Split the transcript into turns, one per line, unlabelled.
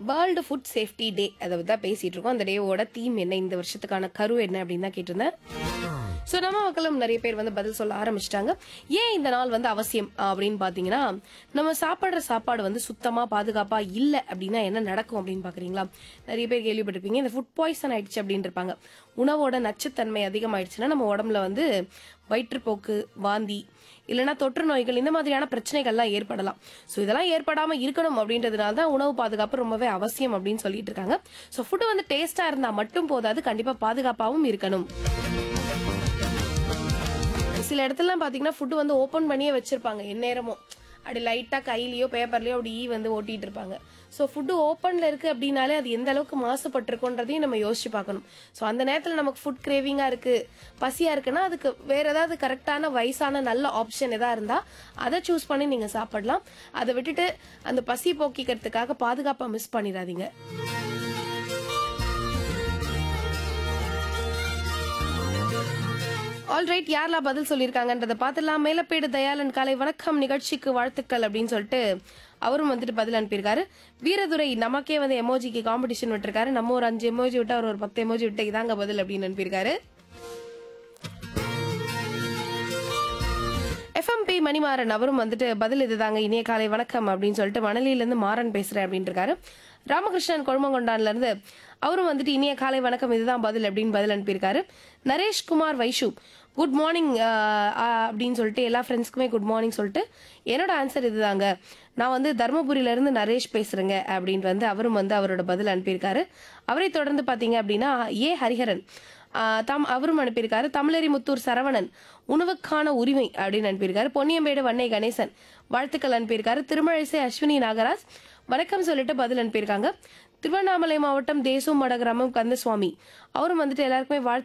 world food safety day அதை பத்தி தான் பேசிட்டு இருக்கோம் அந்த டேவோட தீம் என்ன இந்த வருஷத்துக்கான கரு என்ன அப்படின்னு தான் கேட்டிருந்தேன் ஸோ நம்ம மக்களும் நிறைய பேர் வந்து பதில் சொல்ல ஆரம்பிச்சிட்டாங்க ஏன் இந்த நாள் வந்து அவசியம் அப்படின்னு பார்த்தீங்கன்னா நம்ம சாப்பிட்ற சாப்பாடு வந்து சுத்தமாக பாதுகாப்பாக இல்லை அப்படின்னா என்ன நடக்கும் அப்படின்னு பார்க்குறீங்களா நிறைய பேர் கேள்விப்பட்டிருப்பீங்க இந்த ஃபுட் பாய்சன் ஆயிடுச்சு அப்படின்னு இருப்பாங்க உணவோட நச்சுத்தன்மை அதிகமாயிடுச்சுன்னா நம்ம உடம்புல வந்து வயிற்றுப்போக்கு வாந்தி இல்லைன்னா தொற்று நோய்கள் இந்த மாதிரியான பிரச்சனைகள்லாம் ஏற்படலாம் ஸோ இதெல்லாம் ஏற்படாமல் இருக்கணும் அப்படின்றதுனால தான் உணவு பாதுகாப்பு ரொம்பவே அவசியம் அப்படின்னு சொல்லிட்டு இருக்காங்க ஸோ ஃபுட்டு வந்து டேஸ்ட்டாக இருந்தால் மட்டும் போதாது கண்டிப்பாக பாதுகாப்பாகவும் இருக்கணும் சில இடத்துலலாம் பார்த்தீங்கன்னா ஃபுட்டு வந்து ஓப்பன் பண்ணியே வச்சிருப்பாங்க எந்நேரமும் அப்படி லைட்டாக கையிலயோ பேப்பர்லயோ அப்படி ஈ வந்து ஓட்டிட்டு இருப்பாங்க ஸோ ஃபுட்டு ஓப்பனில் இருக்குது அப்படின்னாலே அது எந்த அளவுக்கு மாசுபட்டிருக்குன்றதையும் நம்ம யோசிச்சு பார்க்கணும் ஸோ அந்த நேரத்தில் நமக்கு ஃபுட் கிரேவிங்காக இருக்குது பசியாக இருக்குன்னா அதுக்கு வேற ஏதாவது கரெக்டான வயசான நல்ல ஆப்ஷன் எதாவது இருந்தால் அதை சூஸ் பண்ணி நீங்கள் சாப்பிடலாம் அதை விட்டுட்டு அந்த பசி போக்கிக்கிறதுக்காக பாதுகாப்பாக மிஸ் பண்ணிடாதீங்க ஆல்ரைட் யாரெல்லாம் பதில் சொல்லியிருக்காங்கன்றதை பார்த்துலாம் மேலப்பேடு தயாளன் காலை வணக்கம் நிகழ்ச்சிக்கு வாழ்த்துக்கள் அப்படின்னு சொல்லிட்டு அவரும் வந்துட்டு பதில் அனுப்பியிருக்காரு வீரதுரை நமக்கே வந்து எமோஜிக்கு காம்படிஷன் விட்டுருக்காரு நம்ம ஒரு அஞ்சு எமோஜி விட்டு அவர் ஒரு பத்து எமோஜி விட்டு இதாங்க பதில் அப்படின்னு அனுப்பியிருக்காரு எஃப்எம்பி மணிமாறன் அவரும் வந்துட்டு பதில் இதுதாங்க இனிய காலை வணக்கம் அப்படின்னு சொல்லிட்டு மணலியிலேருந்து மாறன் பேசுறேன் அப்படின்னு இருக்காரு ராமகிருஷ்ணன் கொழுமங்கொண்டான்ல இருந்து அவரும் வந்துட்டு இனிய காலை வணக்கம் இதுதான் பதில் அப்படின்னு பதில் அனுப்பியிருக்காரு நரேஷ்குமார் வைஷு குட் மார்னிங் அப்படின்னு சொல்லிட்டு எல்லா ஃப்ரெண்ட்ஸ்க்குமே குட் மார்னிங் சொல்லிட்டு என்னோட ஆன்சர் இதுதாங்க நான் வந்து தருமபுரியில இருந்து நரேஷ் பேசுறேங்க அப்படின்னு வந்து அவரும் வந்து அவரோட பதில் அனுப்பியிருக்காரு அவரை தொடர்ந்து பார்த்தீங்க அப்படின்னா ஏ ஹரிஹரன் ஆஹ் தம் அவரும் அனுப்பியிருக்காரு தமிழரி முத்தூர் சரவணன் உணவுக்கான உரிமை அப்படின்னு அனுப்பியிருக்காரு பொன்னியம்பேடு வன்னை கணேசன் வாழ்த்துக்கள் அனுப்பியிருக்காரு திருமழிசை அஸ்வினி நாகராஜ் வணக்கம் சொல்லிட்டு பதில் அனுப்பியிருக்காங்க திருவண்ணாமலை மாவட்டம் தேசம் மடகிராமம் கந்தசுவாமி அவரும் வந்துட்டு எல்லாருக்குமே வாழ்த்து